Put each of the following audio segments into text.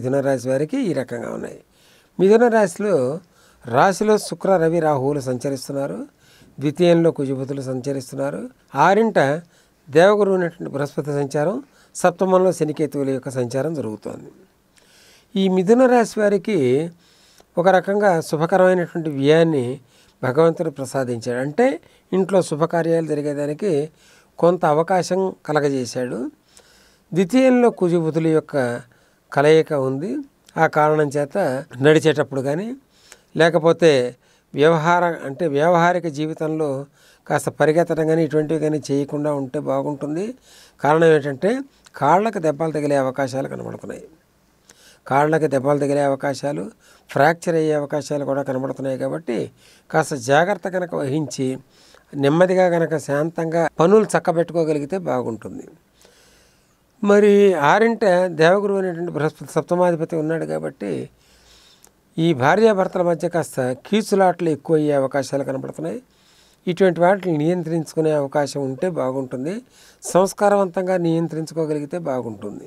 మిథున రాశి వారికి ఈ రకంగా ఉన్నాయి మిథున రాశిలో రాశిలో శుక్ర రవి రాహువులు సంచరిస్తున్నారు ద్వితీయంలో కుజబుధులు సంచరిస్తున్నారు ఆరింట దేవగురు అయినటువంటి బృహస్పతి సంచారం సప్తమంలో శనికేతువుల యొక్క సంచారం జరుగుతోంది ఈ మిథున రాశి వారికి ఒక రకంగా శుభకరమైనటువంటి వ్యయాన్ని భగవంతుడు ప్రసాదించాడు అంటే ఇంట్లో శుభకార్యాలు జరిగేదానికి కొంత అవకాశం కలగజేశాడు ద్వితీయంలో కుజబుధుల యొక్క కలయిక ఉంది ఆ కారణం చేత నడిచేటప్పుడు కానీ లేకపోతే వ్యవహార అంటే వ్యవహారిక జీవితంలో కాస్త పరిగెత్తడం కానీ ఇటువంటివి కానీ చేయకుండా ఉంటే బాగుంటుంది కారణం ఏంటంటే కాళ్ళకు దెబ్బలు తగిలే అవకాశాలు కనబడుతున్నాయి కాళ్ళకి దెబ్బలు తగిలే అవకాశాలు ఫ్రాక్చర్ అయ్యే అవకాశాలు కూడా కనబడుతున్నాయి కాబట్టి కాస్త జాగ్రత్త కనుక వహించి నెమ్మదిగా కనుక శాంతంగా పనులు చక్కబెట్టుకోగలిగితే బాగుంటుంది మరి ఆరింట దేవగురు అనేటువంటి బృహస్పతి సప్తమాధిపతి ఉన్నాడు కాబట్టి ఈ భార్యాభర్తల మధ్య కాస్త కీచులాట్లు ఎక్కువ అయ్యే అవకాశాలు కనబడుతున్నాయి ఇటువంటి వాటిని నియంత్రించుకునే అవకాశం ఉంటే బాగుంటుంది సంస్కారవంతంగా నియంత్రించుకోగలిగితే బాగుంటుంది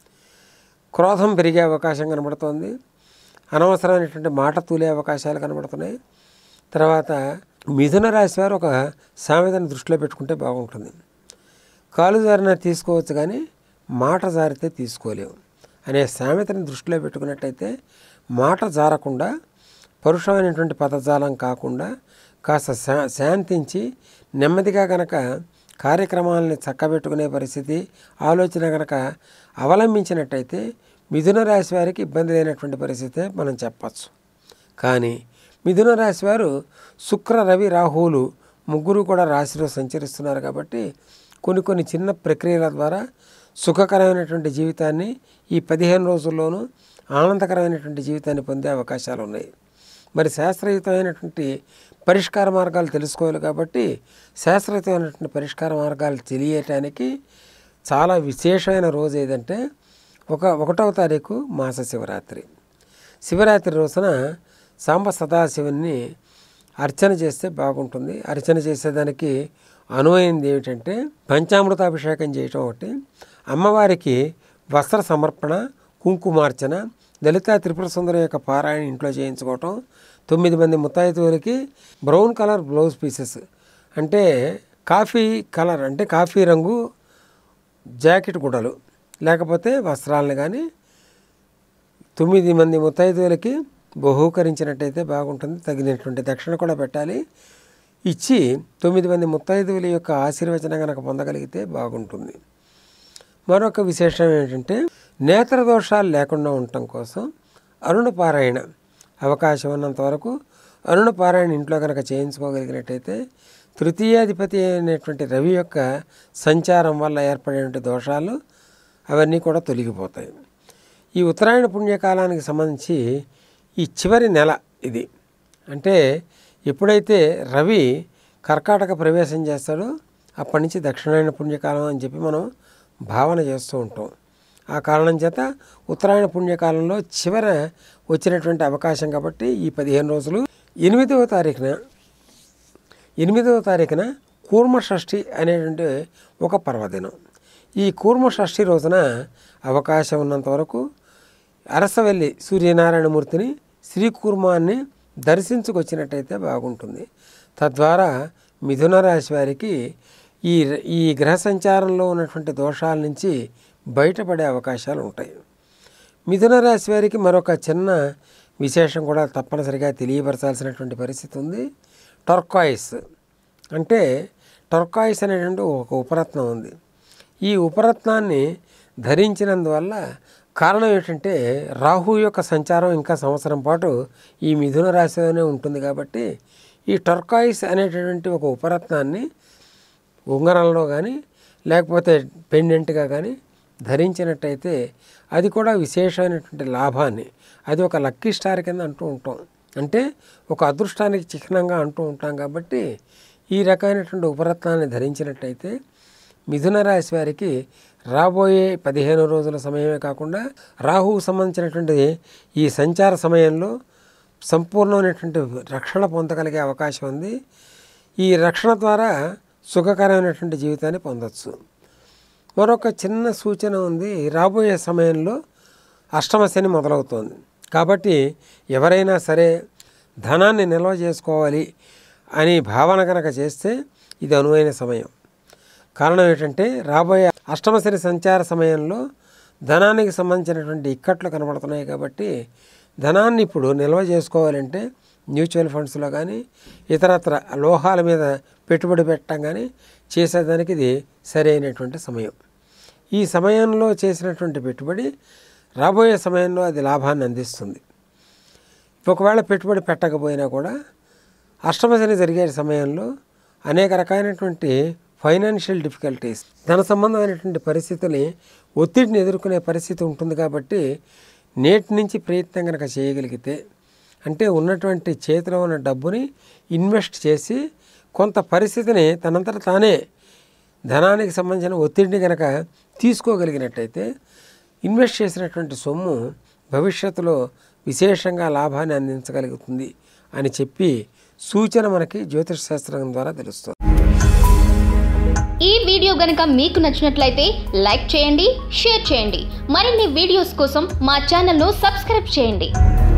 క్రోధం పెరిగే అవకాశం కనబడుతోంది అనవసరమైనటువంటి మాట తూలే అవకాశాలు కనబడుతున్నాయి తర్వాత మిథున రాశి వారు ఒక సామెతను దృష్టిలో పెట్టుకుంటే బాగుంటుంది కాలు జారిన తీసుకోవచ్చు కానీ మాట జారితే తీసుకోలేము అనే సామెతని దృష్టిలో పెట్టుకున్నట్టయితే మాట జారకుండా పరుషమైనటువంటి పదజాలం కాకుండా కాస్త శా శాంతించి నెమ్మదిగా గనక కార్యక్రమాలని చక్కబెట్టుకునే పరిస్థితి ఆలోచన గనక అవలంబించినట్టయితే మిథున రాశి వారికి ఇబ్బంది లేనటువంటి పరిస్థితే మనం చెప్పచ్చు కానీ మిథున రాశి వారు శుక్ర రవి రాహువులు ముగ్గురు కూడా రాశిలో సంచరిస్తున్నారు కాబట్టి కొన్ని కొన్ని చిన్న ప్రక్రియల ద్వారా సుఖకరమైనటువంటి జీవితాన్ని ఈ పదిహేను రోజుల్లోనూ ఆనందకరమైనటువంటి జీవితాన్ని పొందే అవకాశాలు ఉన్నాయి మరి శాస్త్రయుతమైనటువంటి పరిష్కార మార్గాలు తెలుసుకోవాలి కాబట్టి శాస్త్రయుతమైనటువంటి పరిష్కార మార్గాలు తెలియటానికి చాలా విశేషమైన రోజు ఏదంటే ఒక ఒకటవ తారీఖు మాస శివరాత్రి శివరాత్రి రోజున సాంబ సదాశివుని అర్చన చేస్తే బాగుంటుంది అర్చన చేసేదానికి అనువైంది ఏమిటంటే పంచామృతాభిషేకం చేయటం ఒకటి అమ్మవారికి వస్త్ర సమర్పణ కుంకుమార్చన లలితా త్రిపుర సుందరం యొక్క పారాయణ ఇంట్లో చేయించుకోవటం తొమ్మిది మంది ముత్తైదువులకి బ్రౌన్ కలర్ బ్లౌజ్ పీసెస్ అంటే కాఫీ కలర్ అంటే కాఫీ రంగు జాకెట్ గుడలు లేకపోతే వస్త్రాలను కానీ తొమ్మిది మంది ముత్తైదువులకి బహూకరించినట్టయితే బాగుంటుంది తగినటువంటి దక్షిణ కూడా పెట్టాలి ఇచ్చి తొమ్మిది మంది ముత్తైదువుల యొక్క ఆశీర్వచనం కనుక పొందగలిగితే బాగుంటుంది మరొక విశేషం ఏంటంటే నేత్ర దోషాలు లేకుండా ఉండటం కోసం అరుణ పారాయణ అవకాశం ఉన్నంత వరకు అరుణ పారాయణ ఇంట్లో కనుక చేయించుకోగలిగినట్టయితే తృతీయాధిపతి అయినటువంటి రవి యొక్క సంచారం వల్ల ఏర్పడేటువంటి దోషాలు అవన్నీ కూడా తొలగిపోతాయి ఈ ఉత్తరాయణ పుణ్యకాలానికి సంబంధించి ఈ చివరి నెల ఇది అంటే ఎప్పుడైతే రవి కర్కాటక ప్రవేశం చేస్తాడో అప్పటి నుంచి దక్షిణాయన పుణ్యకాలం అని చెప్పి మనం భావన చేస్తూ ఉంటాం ఆ కారణం చేత ఉత్తరాయణ పుణ్యకాలంలో చివర వచ్చినటువంటి అవకాశం కాబట్టి ఈ పదిహేను రోజులు ఎనిమిదవ తారీఖున ఎనిమిదవ తారీఖున కూర్మ షష్ఠి అనేటువంటి ఒక పర్వదినం ఈ కూర్మ షష్ఠి రోజున అవకాశం ఉన్నంత వరకు అరసవెల్లి సూర్యనారాయణమూర్తిని శ్రీకూర్మాన్ని దర్శించుకొచ్చినట్టయితే బాగుంటుంది తద్వారా మిథున రాశి వారికి ఈ ఈ గ్రహ సంచారంలో ఉన్నటువంటి దోషాల నుంచి బయటపడే అవకాశాలు ఉంటాయి మిథున రాశి వారికి మరొక చిన్న విశేషం కూడా తప్పనిసరిగా తెలియపరచాల్సినటువంటి పరిస్థితి ఉంది టర్కాయిస్ అంటే టర్కాయిస్ అనేటువంటి ఒక ఉపరత్నం ఉంది ఈ ఉపరత్నాన్ని ధరించినందువల్ల కారణం ఏంటంటే రాహు యొక్క సంచారం ఇంకా సంవత్సరం పాటు ఈ మిథున రాశిలోనే ఉంటుంది కాబట్టి ఈ టర్కాయిస్ అనేటటువంటి ఒక ఉపరత్నాన్ని ఉంగరంలో కానీ లేకపోతే పెండెంట్గా కానీ ధరించినట్టయితే అది కూడా విశేషమైనటువంటి లాభాన్ని అది ఒక లక్కీ స్టార్ కింద అంటూ ఉంటాం అంటే ఒక అదృష్టానికి చిహ్నంగా అంటూ ఉంటాం కాబట్టి ఈ రకమైనటువంటి ఉపరత్నాన్ని ధరించినట్టయితే మిథున రాశి వారికి రాబోయే పదిహేను రోజుల సమయమే కాకుండా రాహువుకు సంబంధించినటువంటి ఈ సంచార సమయంలో సంపూర్ణమైనటువంటి రక్షణ పొందగలిగే అవకాశం ఉంది ఈ రక్షణ ద్వారా సుఖకరమైనటువంటి జీవితాన్ని పొందొచ్చు మరొక చిన్న సూచన ఉంది రాబోయే సమయంలో అష్టమ శని మొదలవుతోంది కాబట్టి ఎవరైనా సరే ధనాన్ని నిల్వ చేసుకోవాలి అని భావన కనుక చేస్తే ఇది అనువైన సమయం కారణం ఏంటంటే రాబోయే అష్టమ శని సంచార సమయంలో ధనానికి సంబంధించినటువంటి ఇక్కట్లు కనబడుతున్నాయి కాబట్టి ధనాన్ని ఇప్పుడు నిల్వ చేసుకోవాలంటే మ్యూచువల్ ఫండ్స్లో కానీ ఇతరత్ర లోహాల మీద పెట్టుబడి పెట్టడం కానీ చేసేదానికి ఇది సరైనటువంటి సమయం ఈ సమయంలో చేసినటువంటి పెట్టుబడి రాబోయే సమయంలో అది లాభాన్ని అందిస్తుంది ఒకవేళ పెట్టుబడి పెట్టకపోయినా కూడా అష్టమశని జరిగే సమయంలో అనేక రకాలైనటువంటి ఫైనాన్షియల్ డిఫికల్టీస్ ధన సంబంధమైనటువంటి పరిస్థితుల్ని ఒత్తిడిని ఎదుర్కొనే పరిస్థితి ఉంటుంది కాబట్టి నేటి నుంచి ప్రయత్నం కనుక చేయగలిగితే అంటే ఉన్నటువంటి చేతిలో ఉన్న డబ్బుని ఇన్వెస్ట్ చేసి కొంత పరిస్థితిని తనంతట తానే ధనానికి సంబంధించిన ఒత్తిడిని కనుక తీసుకోగలిగినట్టయితే ఇన్వెస్ట్ చేసినటువంటి సొమ్ము భవిష్యత్తులో విశేషంగా లాభాన్ని అందించగలుగుతుంది అని చెప్పి సూచన మనకి జ్యోతిష్ శాస్త్రం ద్వారా తెలుస్తుంది ఈ వీడియో గనుక మీకు నచ్చినట్లయితే లైక్ చేయండి షేర్ చేయండి మరిన్ని వీడియోస్ కోసం మా ఛానల్ను సబ్స్క్రైబ్ చేయండి